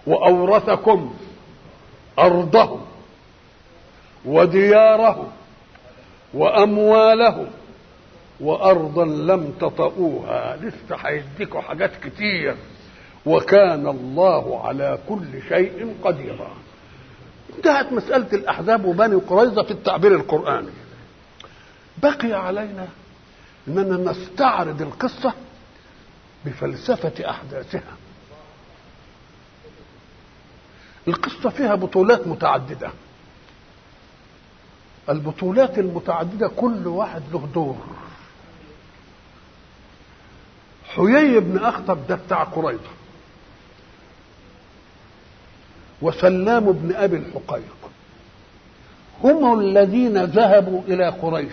وأورثكم أرضهم وديارهم وأموالهم وأرضا لم تطئوها لسه هيديكوا حاجات كتير وكان الله على كل شيء قديرا انتهت مسألة الأحزاب وبني قريظة في التعبير القرآني بقي علينا أننا نستعرض القصة بفلسفة أحداثها القصة فيها بطولات متعددة البطولات المتعددة كل واحد له دور حيي بن أخطب ده بتاع قريظة وسلام بن أبي الحقيق هم الذين ذهبوا إلى قريش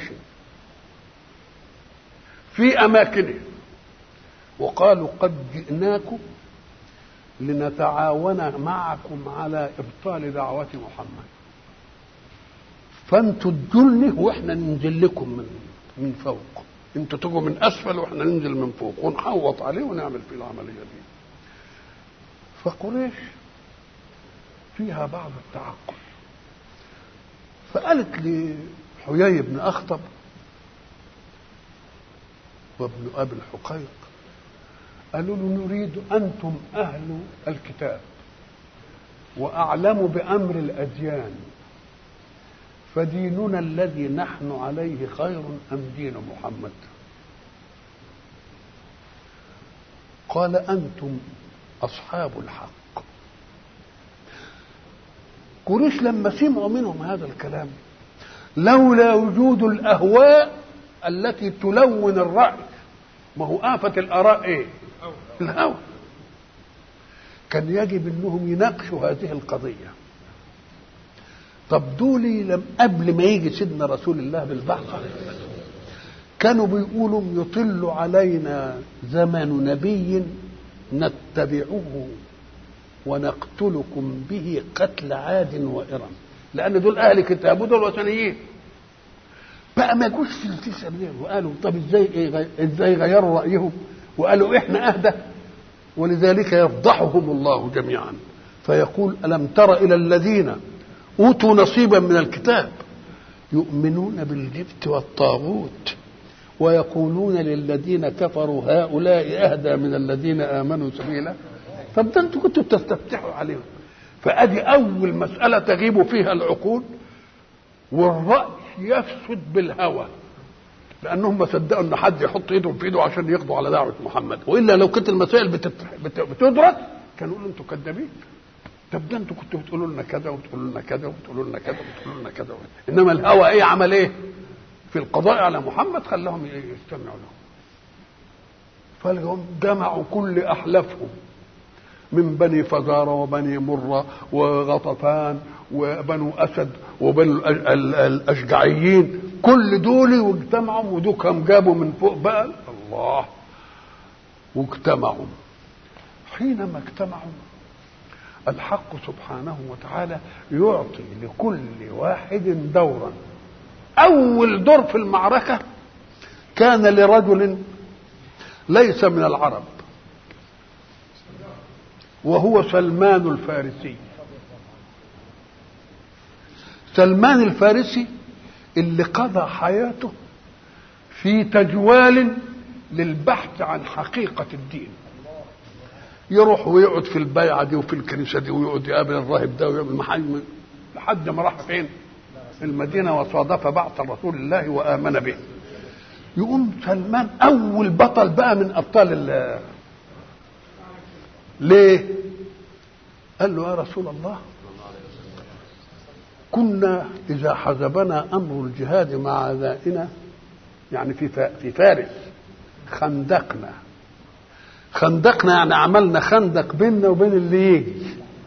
في أماكنهم وقالوا قد جئناكم لنتعاون معكم على ابطال دعوه محمد فانتوا تدلني واحنا ننزل لكم من من فوق انتوا تجوا من اسفل واحنا ننزل من فوق ونحوط عليه ونعمل فيه العمليه دي فقريش فيها بعض التعقل فقالت لحيي بن اخطب وابن ابي الحقيق قالوا له نريد انتم اهل الكتاب واعلم بامر الاديان فديننا الذي نحن عليه خير ام دين محمد قال انتم اصحاب الحق قريش لما سمعوا منهم هذا الكلام لولا وجود الاهواء التي تلون الراي ما هو آفة الآراء إيه؟ الهوى كان يجب انهم يناقشوا هذه القضيه طب دولي لم قبل ما يجي سيدنا رسول الله بالبحث كانوا بيقولوا يطل علينا زمن نبي نتبعه ونقتلكم به قتل عاد وإرم لأن دول أهل كتاب ودول وثنيين بقى ما جوش في سبيل وقالوا طب ازاي إيه ازاي غيروا رأيهم وقالوا احنا أهدى ولذلك يفضحهم الله جميعا فيقول ألم تر إلى الذين أوتوا نصيبا من الكتاب يؤمنون بالجبت والطاغوت ويقولون للذين كفروا هؤلاء أهدى من الذين آمنوا سبيلا طب ده انتوا كنتوا بتستفتحوا عليهم فأدي أول مسألة تغيب فيها العقول والرأي يفسد بالهوى لانهم ما صدقوا ان حد يحط ايدهم في ايده عشان يقضوا على دعوه محمد والا لو كانت المسائل بتدرك كانوا يقولوا انتوا كذابين طب ده انتوا كنتوا بتقولوا لنا كذا وبتقولوا لنا كذا وبتقولوا لنا كذا وبتقولوا لنا كذا انما الهوى ايه عمل ايه؟ في القضاء على محمد خلاهم يستمعوا له فلهم جمعوا كل احلافهم من بني فزارة وبني مرة وغطفان وبنو أسد وبنو الأشجعيين كل دول واجتمعوا ودوكهم جابوا من فوق بقى الله واجتمعوا حينما اجتمعوا الحق سبحانه وتعالى يعطي لكل واحد دورا أول دور في المعركة كان لرجل ليس من العرب وهو سلمان الفارسي سلمان الفارسي اللي قضى حياته في تجوال للبحث عن حقيقة الدين يروح ويقعد في البيعة دي وفي الكنيسة دي ويقعد يقابل الراهب ده ويعمل محل لحد ما راح فين؟ المدينة وصادف بعث رسول الله وآمن به يقوم سلمان أول بطل بقى من أبطال الله ليه قال له يا رسول الله كنا إذا حزبنا أمر الجهاد مع أعدائنا يعني في في فارس خندقنا خندقنا يعني عملنا خندق بيننا وبين اللي يجي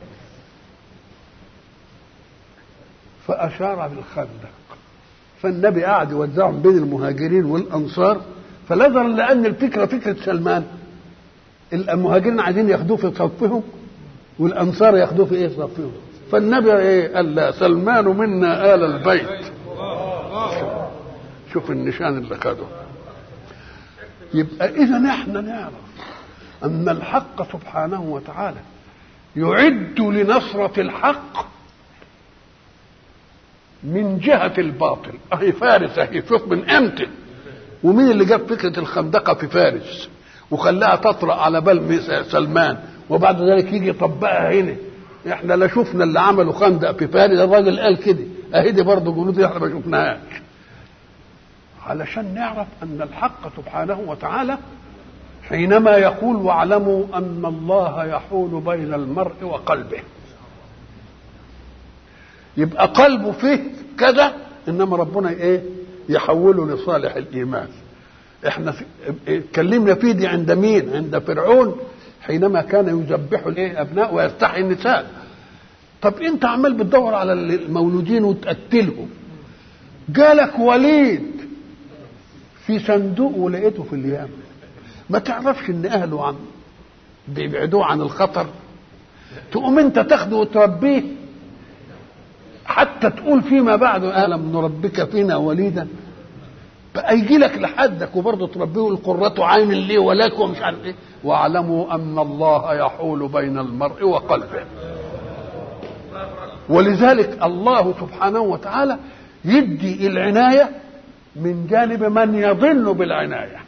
فأشار بالخندق فالنبي قعد يوزعهم بين المهاجرين والأنصار فنظرا لأن الفكرة فكرة سلمان المهاجرين عايزين ياخدوه في صفهم والانصار ياخدوه في ايه صفهم فالنبي ايه قال لا سلمان منا ال البيت شوف النشان اللي خده يبقى اذا احنا نعرف ان الحق سبحانه وتعالى يعد لنصرة الحق من جهة الباطل أهي فارس أهي شوف من أمتى ومين اللي جاب فكرة الخندقة في فارس وخلاها تطرأ على بال سلمان وبعد ذلك يجي يطبقها هنا احنا لا شفنا اللي عملوا خندق في فارس الراجل قال كده اهي دي برضه جنود احنا ما شفناهاش علشان نعرف ان الحق سبحانه وتعالى حينما يقول واعلموا ان الله يحول بين المرء وقلبه يبقى قلبه فيه كذا انما ربنا ايه يحوله لصالح الايمان احنا اتكلمنا فيه دي عند مين عند فرعون حينما كان يذبح الايه ابناء ويستحيي النساء طب انت عمال بتدور على المولودين وتقتلهم جالك وليد في صندوق ولقيته في اليمن ما تعرفش ان اهله عن بيبعدوه عن الخطر تقوم انت تاخده وتربيه حتى تقول فيما بعد الم نربك فينا وليدا بقى يجي لك لحدك وبرضه تربيه القرة عين لي ولك ومش عارف ايه واعلموا ان الله يحول بين المرء وقلبه ولذلك الله سبحانه وتعالى يدي العنايه من جانب من يظن بالعنايه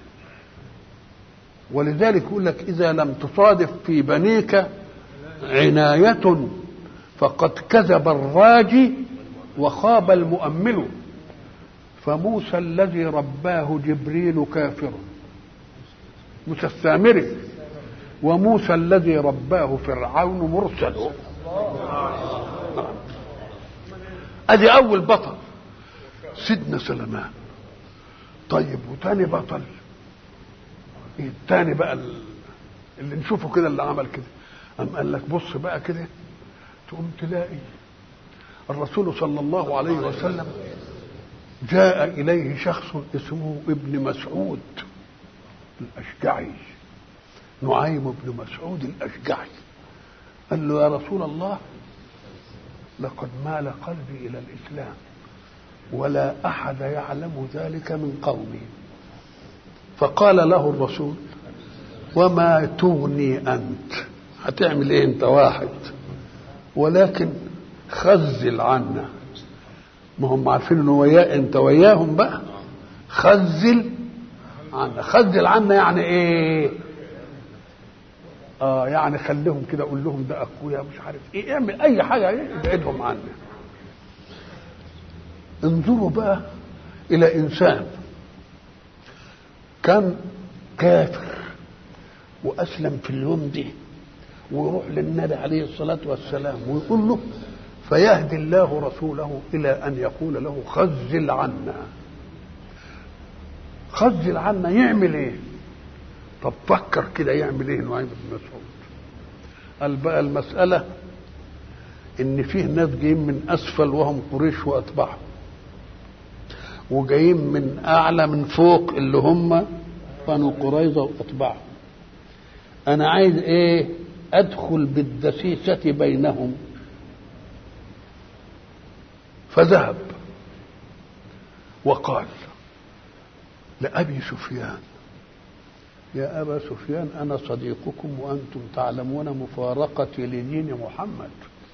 ولذلك يقول لك اذا لم تصادف في بنيك عنايه فقد كذب الراجي وخاب المؤمل فموسى الذي رباه جبريل كافر موسى السامري وموسى الذي رباه فرعون مرسل ادي اول بطل سيدنا سليمان طيب وتاني بطل ايه التاني بقى اللي نشوفه كده اللي عمل كده قام قال لك بص بقى كده تقوم تلاقي الرسول صلى الله عليه وسلم جاء إليه شخص اسمه ابن مسعود الأشجعي نعيم بن مسعود الأشجعي قال له يا رسول الله لقد مال قلبي إلى الإسلام ولا أحد يعلم ذلك من قومي فقال له الرسول وما تغني أنت هتعمل إيه أنت واحد ولكن خزل عنا ما هم عارفين انه وياه انت وياهم بقى خزل عنا خزل عنا يعني ايه اه يعني خليهم كده قول لهم ده اخويا مش عارف ايه اعمل اي حاجه ايه ابعدهم عنا انظروا بقى الى انسان كان كافر واسلم في اليوم دي ويروح للنبي عليه الصلاه والسلام ويقول له فيهدي الله رسوله الى ان يقول له خزل عنا خزل عنا يعمل ايه طب فكر كده يعمل ايه نعيم بن مسعود قال بقى المساله ان فيه ناس جايين من اسفل وهم قريش واتباعهم وجايين من اعلى من فوق اللي هم بنو قريظه واتباعهم انا عايز ايه ادخل بالدسيسه بينهم فذهب وقال لأبي سفيان يا أبا سفيان أنا صديقكم وأنتم تعلمون مفارقتي لدين محمد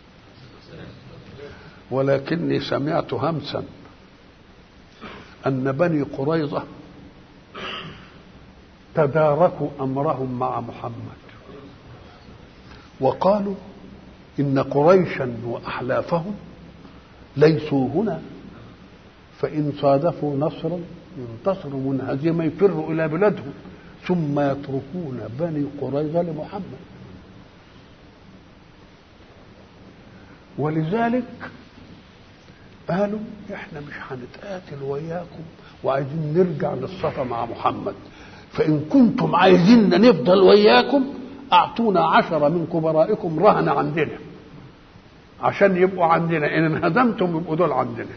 ولكني سمعت همسا أن بني قريظة تداركوا أمرهم مع محمد وقالوا إن قريشا وأحلافهم ليسوا هنا فإن صادفوا نصرا ينتصروا من هزيمة يفروا إلى بلادهم ثم يتركون بني قريظة لمحمد ولذلك قالوا احنا مش هنتقاتل وياكم وعايزين نرجع للصفا مع محمد فإن كنتم عايزيننا نفضل وياكم أعطونا عشرة من كبرائكم رهن عندنا عشان يبقوا عندنا ان انهزمتم يبقوا دول عندنا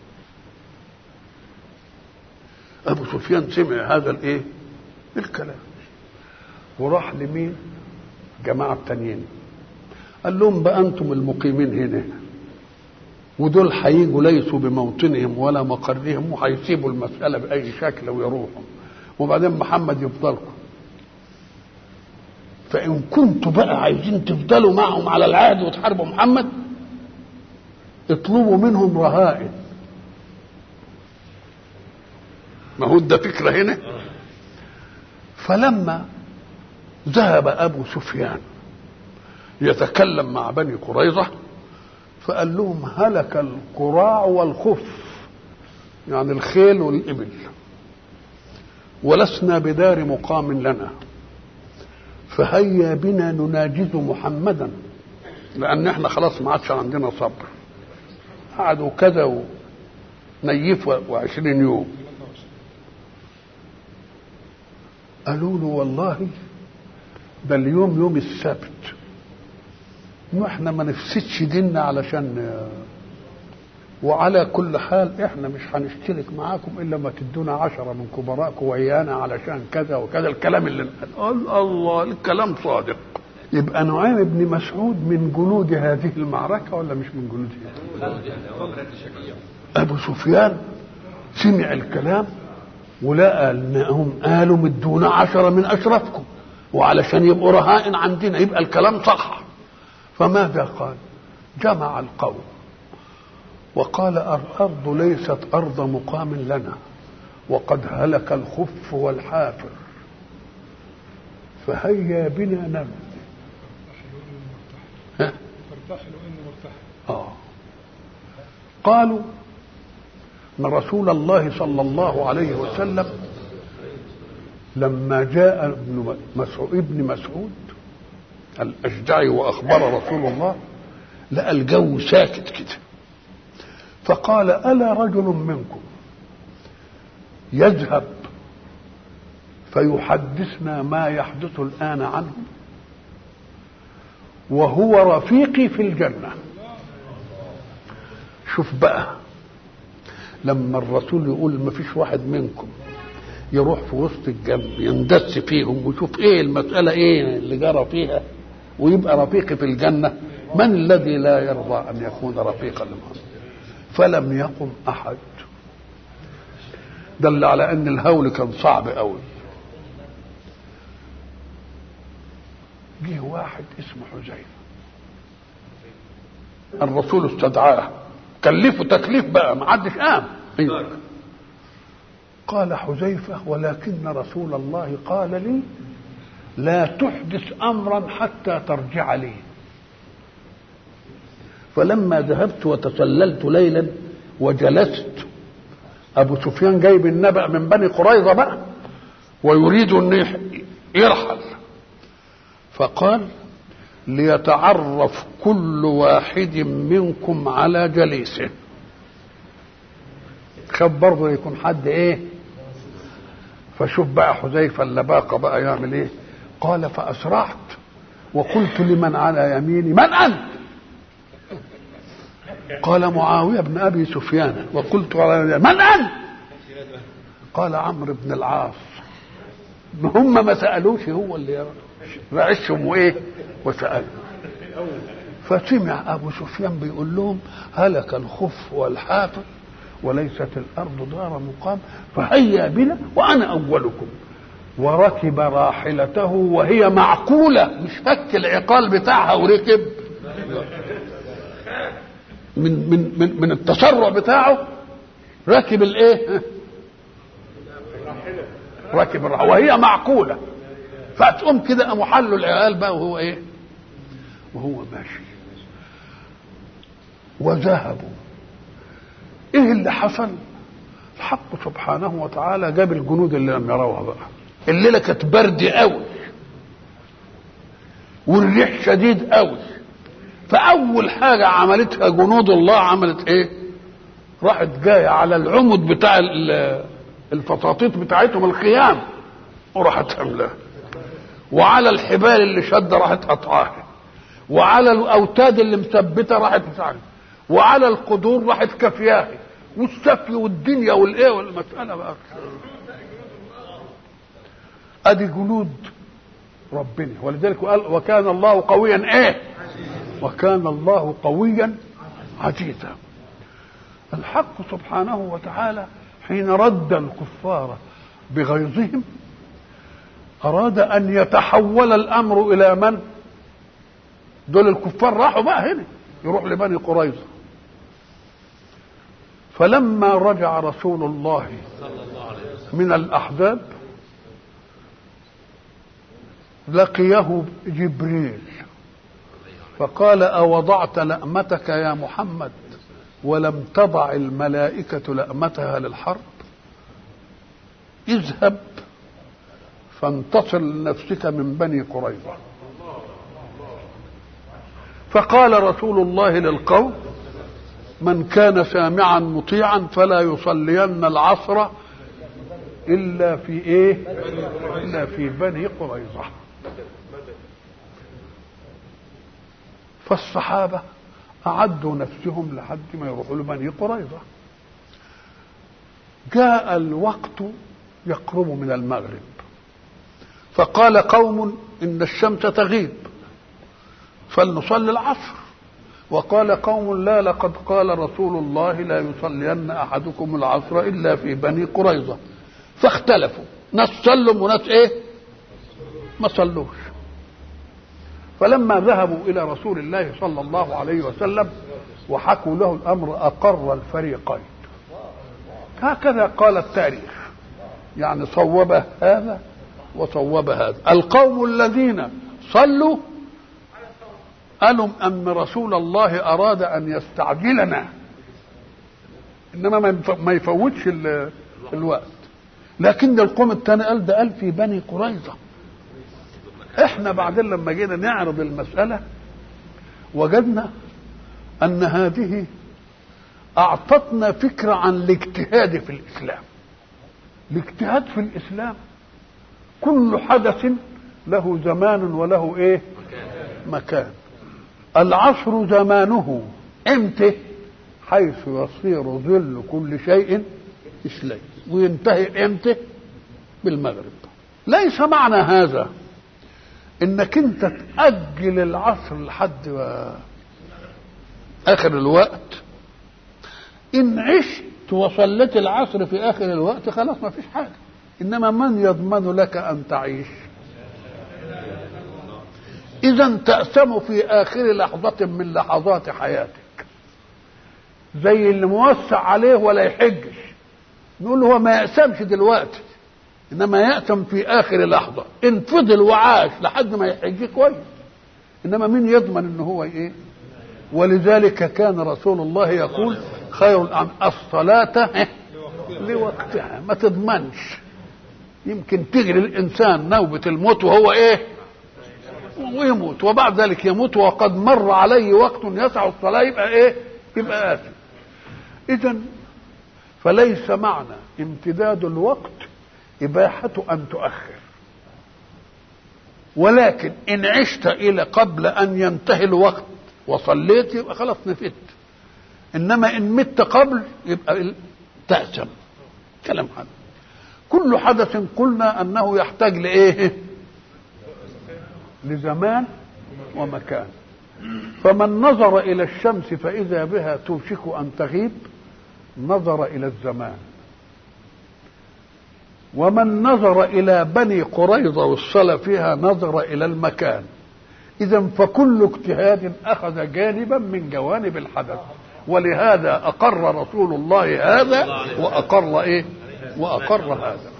ابو سفيان سمع هذا الايه الكلام وراح لمين جماعه التانيين قال لهم بقى انتم المقيمين هنا ودول هيجوا ليسوا بموطنهم ولا مقرهم وهيسيبوا المساله باي شكل ويروحوا وبعدين محمد يفضلكم فان كنتوا بقى عايزين تفضلوا معهم على العهد وتحاربوا محمد اطلبوا منهم رهائن ما هو ده فكرة هنا فلما ذهب أبو سفيان يتكلم مع بني قريظة فقال لهم هلك القراع والخف يعني الخيل والإبل ولسنا بدار مقام لنا فهيا بنا نناجز محمدا لأن احنا خلاص ما عادش عندنا صبر قعدوا كذا ونيف وعشرين يوم قالوا له والله ده اليوم يوم السبت واحنا ما نفسدش ديننا علشان وعلى كل حال احنا مش هنشترك معاكم الا ما تدونا عشرة من كبرائكم ويانا علشان كذا وكذا الكلام اللي قال الله الكلام صادق يبقى نعيم بن مسعود من جنود هذه المعركة ولا مش من جنودها أبو سفيان سمع الكلام ولقى انهم قالوا مدونا عشرة من اشرفكم وعلشان يبقوا رهائن عندنا يبقى الكلام صح فماذا قال جمع القوم وقال الارض ليست ارض مقام لنا وقد هلك الخف والحافر فهيا بنا نبذ آه. قالوا ان رسول الله صلى الله عليه وسلم لما جاء ابن مسعود ابن مسعود الاشجعي واخبر رسول الله لقى الجو ساكت كده فقال الا رجل منكم يذهب فيحدثنا ما يحدث الان عنه وهو رفيقي في الجنه شوف بقى لما الرسول يقول ما فيش واحد منكم يروح في وسط الجنب يندس فيهم ويشوف ايه المسألة ايه اللي جرى فيها ويبقى رفيقي في الجنة من الذي لا يرضى أن يكون رفيقا لمن فلم يقم أحد دل على أن الهول كان صعب قوي جه واحد اسمه حذيفة الرسول استدعاه كلفه تكليف بقى ما حدش قام أيوة. قال حذيفة ولكن رسول الله قال لي لا تحدث أمرا حتى ترجع لي فلما ذهبت وتسللت ليلا وجلست أبو سفيان جايب النبأ من بني قريظة بقى ويريد أن يرحل فقال ليتعرف كل واحد منكم على جليسه خاف برضه يكون حد ايه فشوف بقى حذيفه اللباقه بقى يعمل ايه قال فاسرعت وقلت لمن على يميني من انت قال معاويه بن ابي سفيان وقلت على يميني من انت قال عمرو بن العاص هم ما سالوش هو اللي رعشهم وايه وسالوا فسمع ابو سفيان بيقول لهم هلك الخف والحافر وليست الارض دار مقام فهيا بنا وانا اولكم وركب راحلته وهي معقوله مش فك العقال بتاعها وركب من من من, من التسرع بتاعه راكب الايه؟ راكب الراحله وهي معقوله فتقوم كده قاموا حلوا العيال بقى وهو ايه؟ وهو ماشي وذهبوا ايه اللي حصل الحق سبحانه وتعالى جاب الجنود اللي لم يروها بقى الليله كانت برد قوي والريح شديد قوي فاول حاجه عملتها جنود الله عملت ايه راحت جايه على العمد بتاع الفطاطيط بتاعتهم الخيام وراحت حملها وعلى الحبال اللي شد راحت قطعاها وعلى الاوتاد اللي مثبته راحت بتاعها وعلى القدور راحت كفياها والسفي والدنيا والايه والمساله بقى ادي جنود ربنا ولذلك قال وكان الله قويا ايه وكان الله قويا عزيزا الحق سبحانه وتعالى حين رد الكفار بغيظهم أراد أن يتحول الأمر إلى من؟ دول الكفار راحوا بقى هنا يروح لبني قريظة فلما رجع رسول الله من الأحزاب لقيه جبريل فقال أوضعت لأمتك يا محمد ولم تضع الملائكة لأمتها للحرب اذهب فانتصر لنفسك من بني قريظة فقال رسول الله للقوم من كان سامعا مطيعا فلا يصلين العصر إلا في إيه إلا في بني قريظة فالصحابة أعدوا نفسهم لحد ما يروحوا لبني قريظة جاء الوقت يقرب من المغرب فقال قوم إن الشمس تغيب فلنصلي العصر وقال قوم لا لقد قال رسول الله لا يصلين أحدكم العصر إلا في بني قريظة فاختلفوا ناس صلوا وناس ايه ما صلوش فلما ذهبوا الى رسول الله صلى الله عليه وسلم وحكوا له الامر اقر الفريقين هكذا قال التاريخ يعني صوب هذا وصوب هذا القوم الذين صلوا قالوا ان رسول الله اراد ان يستعجلنا انما ما يفوتش الوقت لكن القوم الثاني قال ده قال في بني قريظه احنا بعدين لما جينا نعرض المساله وجدنا ان هذه اعطتنا فكره عن الاجتهاد في الاسلام الاجتهاد في الاسلام كل حدث له زمان وله ايه مكان العصر زمانه امتى حيث يصير ظل كل شيء إسلام وينتهي امتى بالمغرب ليس معنى هذا انك انت تأجل العصر لحد و... اخر الوقت ان عشت وصليت العصر في اخر الوقت خلاص ما فيش حاجه انما من يضمن لك ان تعيش اذا تأسم في اخر لحظة من لحظات حياتك زي اللي موسع عليه ولا يحجش نقول هو ما يأسمش دلوقتي انما يأسم في اخر لحظة ان فضل وعاش لحد ما يحج كويس انما مين يضمن ان هو ايه ولذلك كان رسول الله يقول خير الأعمال الصلاة لوقتها ما تضمنش يمكن تجري الانسان نوبة الموت وهو ايه ويموت وبعد ذلك يموت وقد مر عليه وقت يسع الصلاة يبقى ايه يبقى آثم اذا فليس معنى امتداد الوقت إباحة أن تؤخر ولكن إن عشت إلى قبل أن ينتهي الوقت وصليت يبقى خلاص نفدت إنما إن مت قبل يبقى تأسم كلام هذا كل حدث قلنا أنه يحتاج لإيه لزمان ومكان فمن نظر إلى الشمس فإذا بها توشك أن تغيب نظر إلى الزمان ومن نظر إلى بني قريظة والصلاة فيها نظر إلى المكان إذا فكل اجتهاد أخذ جانبا من جوانب الحدث ولهذا أقر رسول الله هذا وأقر إيه وأقر هذا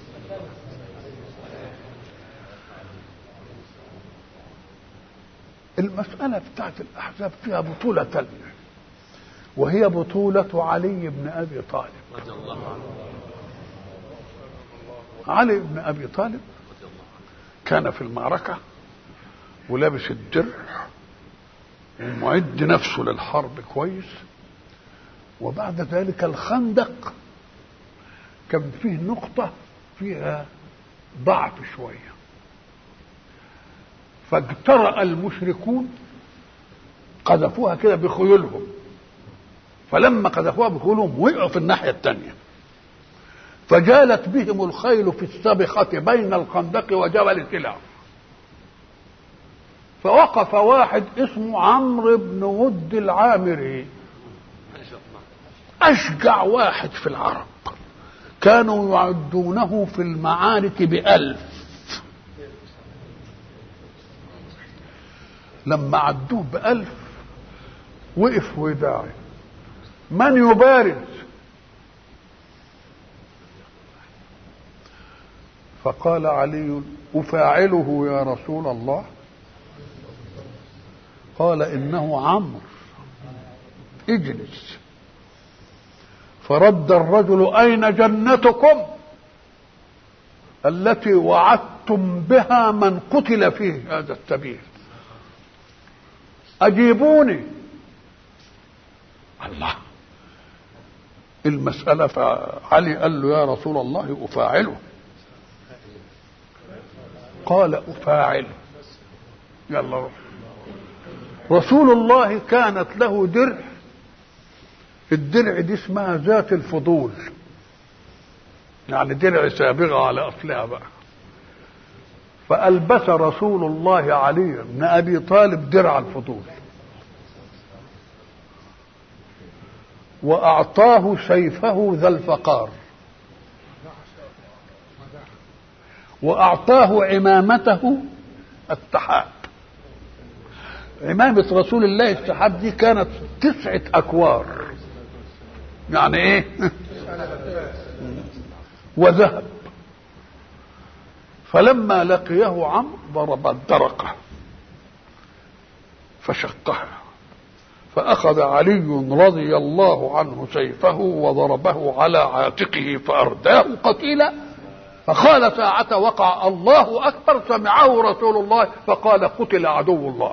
المسألة بتاعت الأحزاب فيها بطولة تانية وهي بطولة علي بن أبي طالب رضي الله عنه علي بن أبي طالب كان في المعركة ولابس الدرع ومعد نفسه للحرب كويس وبعد ذلك الخندق كان فيه نقطة فيها ضعف شوية فاجترأ المشركون قذفوها كده بخيولهم فلما قذفوها بخيولهم وقعوا في الناحية الثانية فجالت بهم الخيل في السبخة بين الخندق وجبل سلع فوقف واحد اسمه عمرو بن ود العامري أشجع واحد في العرب كانوا يعدونه في المعارك بألف لما عدوه بألف وقف وداعي من يبارز فقال علي أفاعله يا رسول الله قال إنه عمرو اجلس فرد الرجل أين جنتكم التي وعدتم بها من قتل فيه هذا السبيل أجيبوني الله المسألة فعلي قال له يا رسول الله أفاعله قال أفاعله يلا روح رسول الله كانت له درع الدرع دي اسمها ذات الفضول يعني درع سابغة على أصلها بقى فألبس رسول الله علي بن أبي طالب درع الفضول وأعطاه سيفه ذا الفقار وأعطاه عمامته التحاب عمامة رسول الله السحاب دي كانت تسعة أكوار يعني إيه وذهب فلما لقيه عمرو ضرب الدرقة فشقها فأخذ علي رضي الله عنه سيفه وضربه على عاتقه فأرداه قتيلا فقال ساعة وقع الله أكبر سمعه رسول الله فقال قتل عدو الله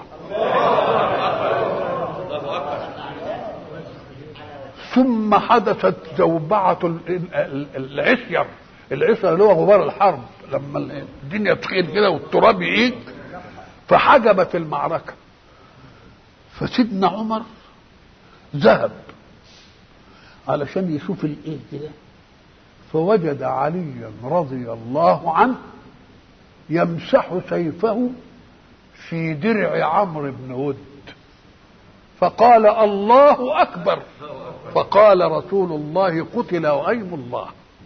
ثم حدثت زوبعة العسير العسير اللي هو غبار الحرب لما الدنيا تخيل كده والتراب يعيد فحجبت المعركة فسيدنا عمر ذهب علشان يشوف الايه كده فوجد عليا رضي الله عنه يمسح سيفه في درع عمرو بن ود فقال الله اكبر فقال رسول الله قتل وايم الله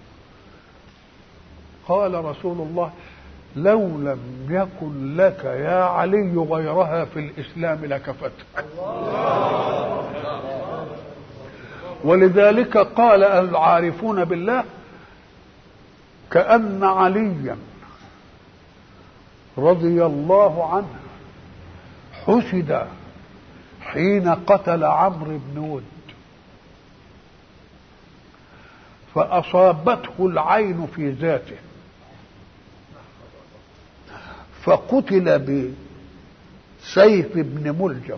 قال رسول الله لو لم يكن لك يا علي غيرها في الاسلام لكفتك ولذلك قال العارفون بالله كأن عليا رضي الله عنه حسد حين قتل عمرو بن ود فأصابته العين في ذاته فقتل بسيف ابن ملجم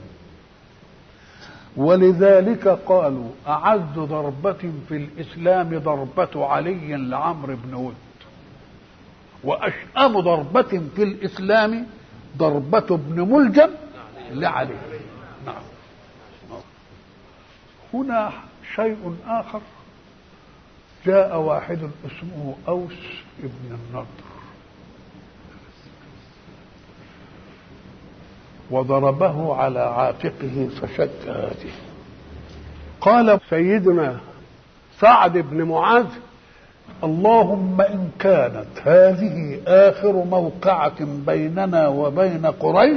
ولذلك قالوا أعز ضربة في الإسلام ضربة علي لعمرو بن ود وأشأم ضربة في الإسلام ضربة ابن ملجم لعلي نعم هنا شيء آخر جاء واحد اسمه أوس ابن النضر وضربه على عاتقه فشد هذه قال سيدنا سعد بن معاذ اللهم ان كانت هذه اخر موقعه بيننا وبين قريش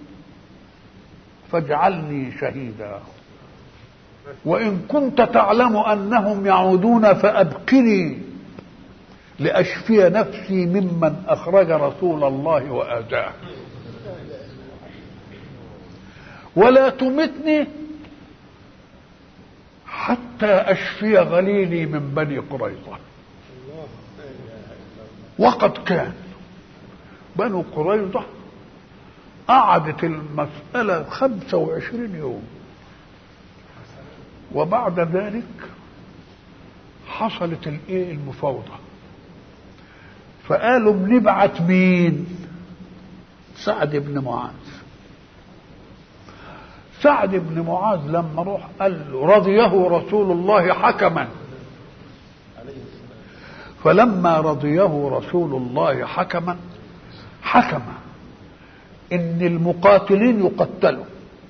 فاجعلني شهيدا وان كنت تعلم انهم يعودون فابقني لاشفي نفسي ممن اخرج رسول الله واذاه ولا تمتني حتى اشفي غليلي من بني قريظه وقد كان بنو قريظه قعدت المسألة خمسة وعشرين يوم وبعد ذلك حصلت الايه المفاوضة فقالوا بنبعت مين سعد بن معاذ سعد بن معاذ لما روح قال له رضيه رسول الله حكما فلما رضيه رسول الله حكما حكم ان المقاتلين يقتلوا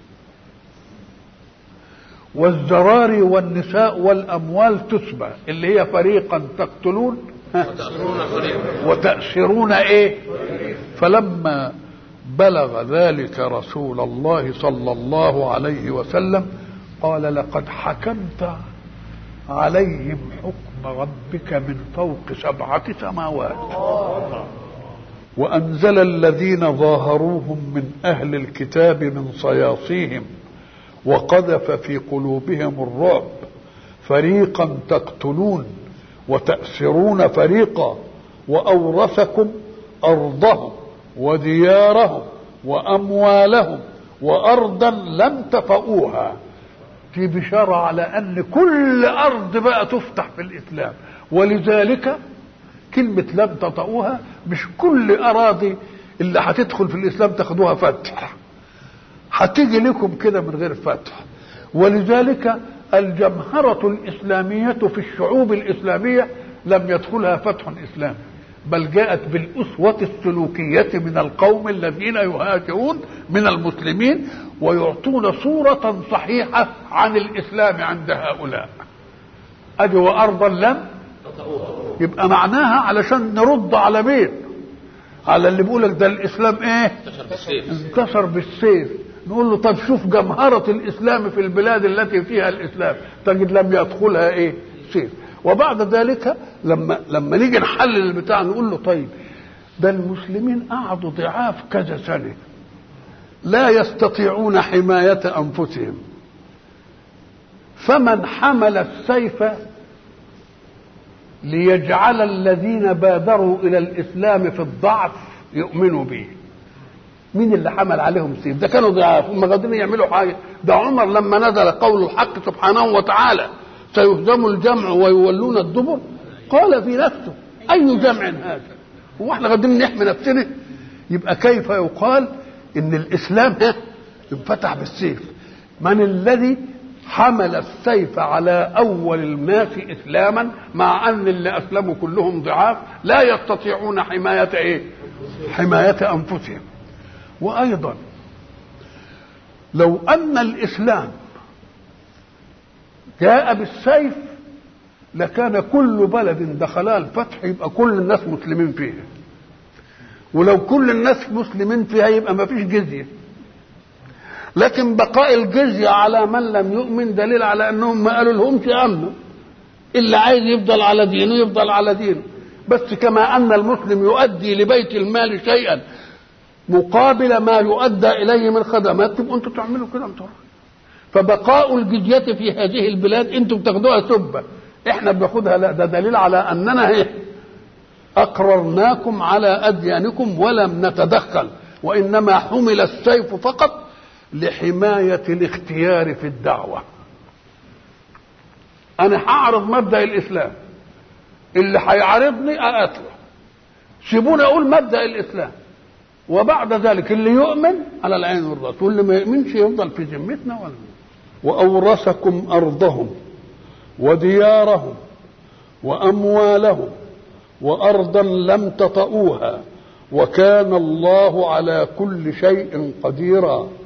والزراري والنساء والاموال تسبى اللي هي فريقا تقتلون وتأسرون فريقا وتأسرون ايه فلما بلغ ذلك رسول الله صلى الله عليه وسلم قال لقد حكمت عليهم حكم ربك من فوق سبعة سماوات وأنزل الذين ظاهروهم من أهل الكتاب من صياصيهم وقذف في قلوبهم الرعب فريقا تقتلون وتأسرون فريقا وأورثكم أرضهم وديارهم وأموالهم وأرضا لم تطئوها في بشارة على أن كل أرض بقى تفتح في الإسلام ولذلك كلمة لم تطئوها مش كل أراضي اللي هتدخل في الإسلام تاخدوها فتح هتيجي لكم كده من غير فتح ولذلك الجمهرة الإسلامية في الشعوب الإسلامية لم يدخلها فتح إسلامي بل جاءت بالأسوة السلوكية من القوم الذين يهاجرون من المسلمين ويعطون صورة صحيحة عن الإسلام عند هؤلاء أدي وأرضا لم يبقى معناها علشان نرد على مين على اللي بيقول لك ده الإسلام إيه انتصر بالسيف نقول له طب شوف جمهرة الإسلام في البلاد التي فيها الإسلام تجد لم يدخلها إيه سيف وبعد ذلك لما لما نيجي نحلل البتاع نقول له طيب ده المسلمين قعدوا ضعاف كذا سنه لا يستطيعون حماية أنفسهم فمن حمل السيف ليجعل الذين بادروا إلى الإسلام في الضعف يؤمنوا به مين اللي حمل عليهم سيف ده كانوا ضعاف هم قادرين يعملوا حاجة ده عمر لما نزل قول الحق سبحانه وتعالى سيهزم الجمع ويولون الدبر قال في نفسه اي جمع هذا هو احنا قادرين نحمي نفسنا يبقى كيف يقال ان الاسلام انفتح بالسيف من الذي حمل السيف على اول الناس اسلاما مع ان اللي اسلموا كلهم ضعاف لا يستطيعون حمايه ايه حمايه انفسهم وايضا لو ان الاسلام جاء بالسيف لكان كل بلد دخلها الفتح يبقى كل الناس مسلمين فيها ولو كل الناس مسلمين فيها يبقى ما فيش جزية لكن بقاء الجزية على من لم يؤمن دليل على انهم ما قالوا لهمش امنوا اللي عايز يفضل على دينه يفضل على دينه بس كما ان المسلم يؤدي لبيت المال شيئا مقابل ما يؤدى اليه من خدمات تبقوا انتوا تعملوا كده انتوا فبقاء الجزية في هذه البلاد انتم بتاخدوها سبة احنا بناخدها لا ده دليل على اننا ايه اقررناكم على اديانكم ولم نتدخل وانما حمل السيف فقط لحماية الاختيار في الدعوة انا هعرض مبدأ الاسلام اللي هيعارضني اقتله سيبوني اقول مبدأ الاسلام وبعد ذلك اللي يؤمن على العين والراس واللي ما يؤمنش يفضل في ذمتنا ولا واورثكم ارضهم وديارهم واموالهم وارضا لم تطئوها وكان الله على كل شيء قديرا